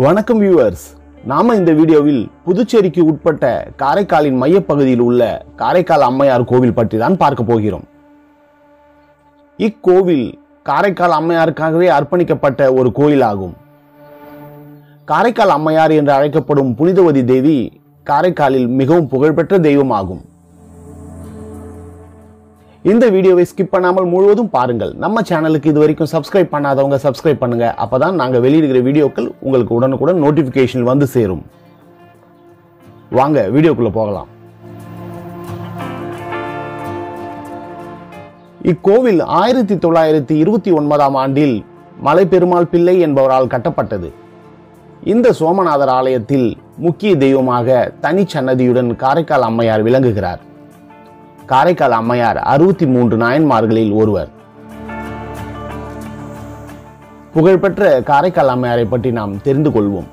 வணக்கம் வியூவர்ஸ் நாம இந்த வீடியோவில் புதுச்சேரிக்கு உட்பட்ட காரைக்காலின் மையப்பகுதியில் உள்ள காரைக்கால் அம்மையார் கோவில் பற்றி தான் பார்க்க போகிறோம் இக்கோவில் காரைக்கால் அம்மையாருக்காகவே அர்ப்பணிக்கப்பட்ட ஒரு கோயிலாகும் காரைக்கால் அம்மையார் என்று அழைக்கப்படும் புனிதவதி தேவி காரைக்காலில் மிகவும் புகழ்பெற்ற தெய்வமாகும் இந்த வீடியோவை ஸ்கிப் பண்ணாமல் முழுவதும் பாருங்கள் நம்ம சேனலுக்கு இது வரைக்கும் சப்ஸ்கிரைப் பண்ணாதவங்க சப்ஸ்கிரைப் பண்ணுங்க அப்பதான் நாங்க வெளியிடுகிற வீடியோக்கள் உங்களுக்கு உடனுக்குடன் நோட்டிபிகேஷன் வந்து சேரும் வாங்க வீடியோக்குள்ள போகலாம் இக்கோவில் ஆயிரத்தி தொள்ளாயிரத்தி இருபத்தி ஒன்பதாம் ஆண்டில் மலைப்பெருமாள் பிள்ளை என்பவரால் கட்டப்பட்டது இந்த சோமநாதர் ஆலயத்தில் முக்கிய தெய்வமாக தனிச்சன்னதியுடன் காரைக்கால் அம்மையார் விளங்குகிறார் காரைக்கால் அம்மையார் அறுபத்தி மூன்று நாயன்மார்களில் ஒருவர் புகழ்பெற்ற காரைக்கால் அம்மையாரை பற்றி நாம் தெரிந்து கொள்வோம்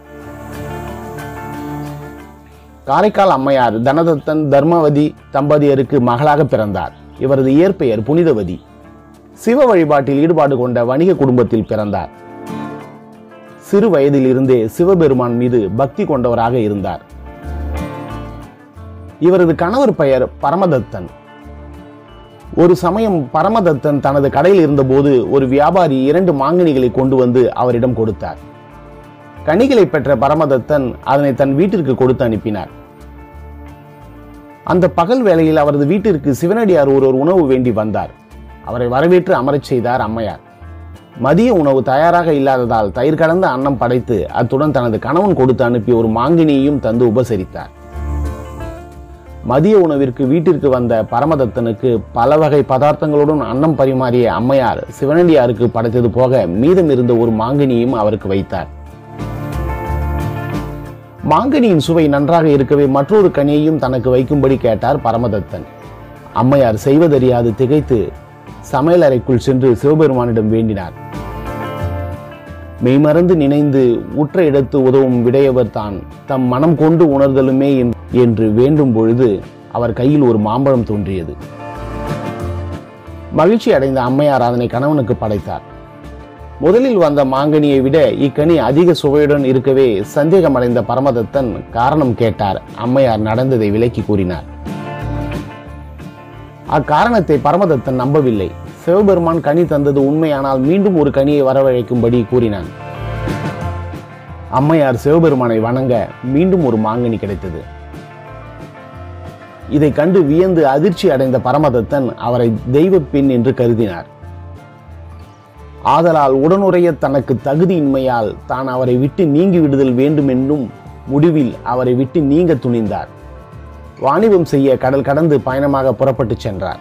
காரைக்கால் அம்மையார் தனதத்தன் தர்மவதி தம்பதியருக்கு மகளாக பிறந்தார் இவரது இயற்பெயர் புனிதவதி சிவ வழிபாட்டில் ஈடுபாடு கொண்ட வணிக குடும்பத்தில் பிறந்தார் சிறு வயதில் இருந்தே சிவபெருமான் மீது பக்தி கொண்டவராக இருந்தார் இவரது கணவர் பெயர் பரமதத்தன் ஒரு சமயம் பரமதத்தன் தனது கடையில் இருந்தபோது ஒரு வியாபாரி இரண்டு மாங்கனிகளை கொண்டு வந்து அவரிடம் கொடுத்தார் கனிகளை பெற்ற பரமதத்தன் அதனை தன் வீட்டிற்கு கொடுத்து அனுப்பினார் அந்த பகல் வேளையில் அவரது வீட்டிற்கு சிவனடியார் ஒருவர் உணவு வேண்டி வந்தார் அவரை வரவேற்று அமரச் செய்தார் அம்மையார் மதிய உணவு தயாராக இல்லாததால் தயிர் கலந்த அன்னம் படைத்து அத்துடன் தனது கணவன் கொடுத்து அனுப்பிய ஒரு மாங்கினியையும் தந்து உபசரித்தார் மதிய உணவிற்கு வீட்டிற்கு வந்த பரமதத்தனுக்கு பல வகை பதார்த்தங்களுடன் அன்னம் பரிமாறிய அம்மையார் சிவனடியாருக்கு படைத்தது போக மீதம் இருந்த ஒரு மாங்கனியும் அவருக்கு வைத்தார் மாங்கனியின் சுவை நன்றாக இருக்கவே மற்றொரு கனியையும் தனக்கு வைக்கும்படி கேட்டார் பரமதத்தன் அம்மையார் செய்வதறியாது திகைத்து சமையலறைக்குள் சென்று சிவபெருமானிடம் வேண்டினார் மெய்மறந்து நினைந்து உற்ற இடத்து உதவும் விடையவர் தான் தம் மனம் கொண்டு உணர்தலுமே என்று வேண்டும் பொழுது அவர் கையில் ஒரு மாம்பழம் தோன்றியது மகிழ்ச்சி அடைந்த அம்மையார் அதனை கணவனுக்கு படைத்தார் முதலில் வந்த மாங்கனியை விட இக்கனி அதிக சுவையுடன் இருக்கவே சந்தேகமடைந்த பரமதத்தன் காரணம் கேட்டார் அம்மையார் நடந்ததை விலக்கி கூறினார் அக்காரணத்தை பரமதத்தன் நம்பவில்லை சிவபெருமான் கனி தந்தது உண்மையானால் மீண்டும் ஒரு கனியை வரவழைக்கும்படி கூறினான் அம்மையார் சிவபெருமானை வணங்க மீண்டும் ஒரு மாங்கனி கிடைத்தது இதை கண்டு வியந்து அதிர்ச்சி அடைந்த பரமதத்தன் அவரை தெய்வ பெண் என்று கருதினார் ஆதலால் உடனுடைய தனக்கு தகுதியின்மையால் தான் அவரை விட்டு நீங்கி விடுதல் வேண்டும் என்னும் முடிவில் அவரை விட்டு நீங்க துணிந்தார் வாணிபம் செய்ய கடல் கடந்து பயணமாக புறப்பட்டு சென்றார்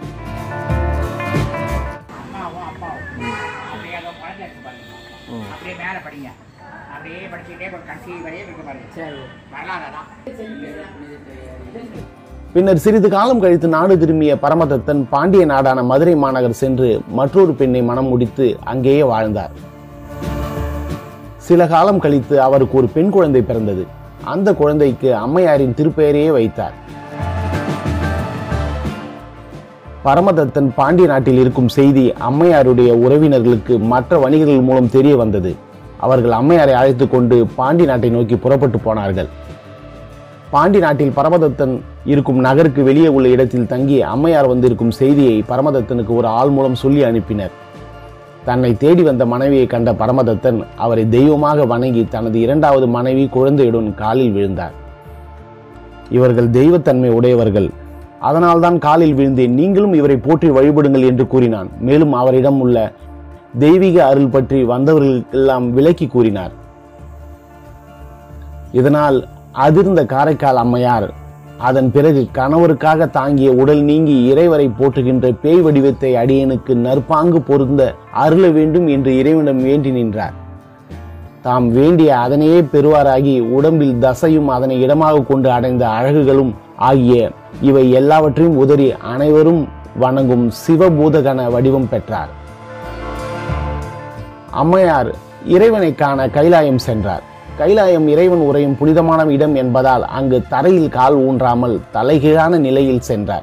அம்மாவும் அப்பாவும் அப்படியே அங்கே குழந்தை இருக்கு பாருங்க அப்படியே மேலே படிங்க அப்படியே படிச்சுக்கிட்டே ஒரு கடைசி வரையே இருக்கு பாருங்க சரி வரலாறு தான் பின்னர் சிறிது காலம் கழித்து நாடு திரும்பிய பரமதத்தன் பாண்டிய நாடான மதுரை மாநகர் சென்று மற்றொரு பெண்ணை மனம் முடித்து அங்கேயே வாழ்ந்தார் சில காலம் கழித்து அவருக்கு ஒரு பெண் குழந்தை பிறந்தது அந்த குழந்தைக்கு அம்மையாரின் திருப்பெயரையே வைத்தார் பரமதத்தன் பாண்டிய நாட்டில் இருக்கும் செய்தி அம்மையாருடைய உறவினர்களுக்கு மற்ற வணிகர்கள் மூலம் தெரிய வந்தது அவர்கள் அம்மையாரை அழைத்து கொண்டு பாண்டி நாட்டை நோக்கி புறப்பட்டு போனார்கள் பாண்டி நாட்டில் பரமதத்தன் இருக்கும் நகருக்கு வெளியே உள்ள இடத்தில் தங்கி அம்மையார் வந்திருக்கும் செய்தியை பரமதத்தனுக்கு ஒரு ஆள் மூலம் சொல்லி அனுப்பினர் தன்னை தேடி வந்த மனைவியை கண்ட பரமதத்தன் அவரை தெய்வமாக வணங்கி தனது இரண்டாவது மனைவி குழந்தையுடன் காலில் விழுந்தார் இவர்கள் தெய்வத்தன்மை உடையவர்கள் அதனால்தான் காலில் விழுந்தேன் நீங்களும் இவரை போற்றி வழிபடுங்கள் என்று கூறினான் மேலும் அவரிடம் உள்ள தெய்வீக அருள் பற்றி வந்தவர்களுக்கெல்லாம் விளக்கி கூறினார் இதனால் அதிர்ந்த காரைக்கால் அம்மையார் அதன் பிறகு கணவருக்காக தாங்கிய உடல் நீங்கி இறைவரை போற்றுகின்ற பேய் வடிவத்தை அடியனுக்கு நற்பாங்கு பொருந்த அருள வேண்டும் என்று இறைவனிடம் வேண்டி நின்றார் தாம் வேண்டிய அதனையே பெறுவாராகி உடம்பில் தசையும் அதனை இடமாக கொண்டு அடைந்த அழகுகளும் ஆகிய இவை எல்லாவற்றையும் உதறி அனைவரும் வணங்கும் சிவபூதகண வடிவம் பெற்றார் அம்மையார் இறைவனை காண கைலாயம் சென்றார் கைலாயம் இறைவன் உரையும் புனிதமான இடம் என்பதால் அங்கு தரையில் கால் ஊன்றாமல் தலைகீழான நிலையில் சென்றார்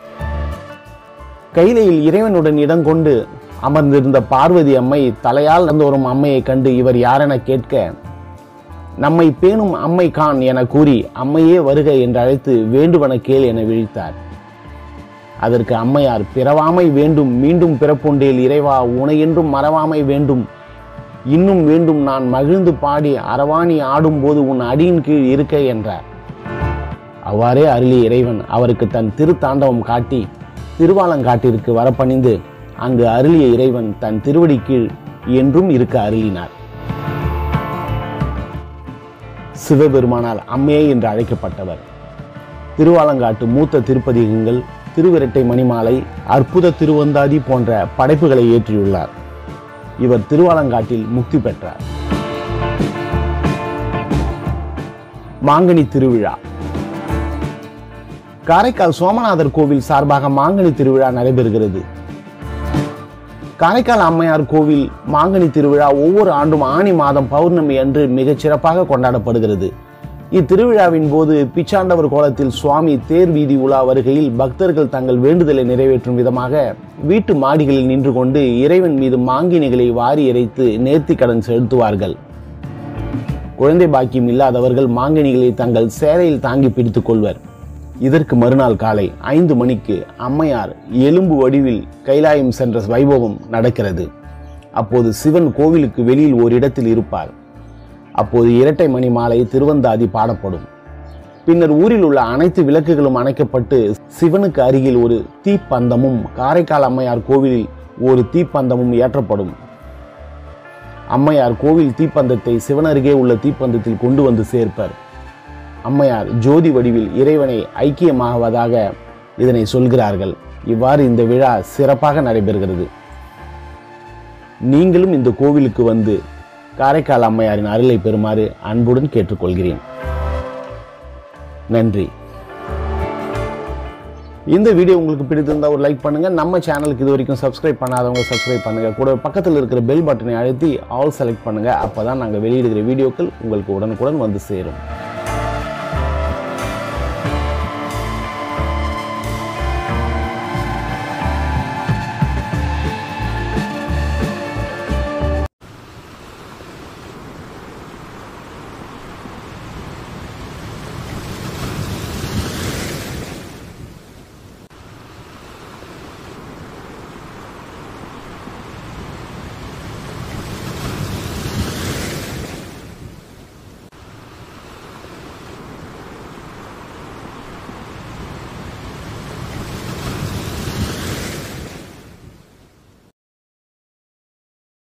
கைலையில் இறைவனுடன் இடம் கொண்டு அமர்ந்திருந்த பார்வதி அம்மை தலையால் நடந்து வரும் அம்மையை கண்டு இவர் யாரென கேட்க நம்மை பேணும் அம்மை கான் என கூறி அம்மையே வருக என்று அழைத்து வேண்டுவன கேள் என விழித்தார் அதற்கு அம்மையார் பிறவாமை வேண்டும் மீண்டும் பிறப்புண்டேல் இறைவா உனையென்றும் மறவாமை வேண்டும் இன்னும் வேண்டும் நான் மகிழ்ந்து பாடி அரவாணி ஆடும்போது உன் அடியின் கீழ் இருக்க என்றார் அவ்வாறே அருளிய இறைவன் அவருக்கு தன் திருத்தாண்டவம் காட்டி திருவாலங்காட்டிற்கு வரப்பணிந்து அங்கு அருளிய இறைவன் தன் திருவடி கீழ் என்றும் இருக்க அருளினார் சிவபெருமானால் அம்மையே என்று அழைக்கப்பட்டவர் திருவாலங்காட்டு மூத்த திருப்பதிகங்கள் திருவிரட்டை மணிமாலை அற்புத திருவந்தாதி போன்ற படைப்புகளை இயற்றியுள்ளார் இவர் திருவாலங்காட்டில் முக்தி பெற்றார் மாங்கனி திருவிழா காரைக்கால் சோமநாதர் கோவில் சார்பாக மாங்கனி திருவிழா நடைபெறுகிறது காரைக்கால் அம்மையார் கோவில் மாங்கனி திருவிழா ஒவ்வொரு ஆண்டும் ஆணி மாதம் பௌர்ணமி அன்று மிகச் சிறப்பாக கொண்டாடப்படுகிறது இத்திருவிழாவின் போது பிச்சாண்டவர் கோலத்தில் சுவாமி தேர் வீதி உலா வருகையில் பக்தர்கள் தங்கள் வேண்டுதலை நிறைவேற்றும் விதமாக வீட்டு மாடிகளில் நின்று கொண்டு இறைவன் மீது மாங்கினிகளை வாரி இறைத்து நேர்த்தி கடன் செலுத்துவார்கள் குழந்தை பாக்கியம் இல்லாதவர்கள் மாங்கனிகளை தங்கள் சேலையில் தாங்கி பிடித்துக் கொள்வர் இதற்கு மறுநாள் காலை ஐந்து மணிக்கு அம்மையார் எலும்பு வடிவில் கைலாயம் சென்ற வைபவம் நடக்கிறது அப்போது சிவன் கோவிலுக்கு வெளியில் ஓரிடத்தில் இருப்பார் அப்போது இரட்டை மணி மாலை திருவந்தாதி பாடப்படும் பின்னர் ஊரில் உள்ள அனைத்து விளக்குகளும் அணைக்கப்பட்டு சிவனுக்கு அருகில் ஒரு தீப்பந்தமும் காரைக்கால் அம்மையார் கோவிலில் ஒரு தீப்பந்தமும் ஏற்றப்படும் அம்மையார் கோவில் தீப்பந்தத்தை சிவன் அருகே உள்ள தீப்பந்தத்தில் கொண்டு வந்து சேர்ப்பர் அம்மையார் ஜோதி வடிவில் இறைவனை ஐக்கியமாவதாக இதனை சொல்கிறார்கள் இவ்வாறு இந்த விழா சிறப்பாக நடைபெறுகிறது நீங்களும் இந்த கோவிலுக்கு வந்து காரைக்கால் அம்மையாரின் அருளை பெறுமாறு அன்புடன் கேட்டுக்கொள்கிறேன் நன்றி இந்த வீடியோ உங்களுக்கு பிடித்திருந்தா ஒரு லைக் பண்ணுங்க நம்ம சேனலுக்கு இது வரைக்கும் சப்ஸ்கிரைப் பண்ணாதவங்க சப்ஸ்கிரைப் பண்ணுங்க கூட பக்கத்தில் இருக்கிற பெல் பட்டனை அழுத்தி ஆல் செலக்ட் பண்ணுங்க அப்பதான் நாங்கள் வெளியிடுகிற வீடியோக்கள் உங்களுக்கு உடனுக்குடன் வந்து சேரும்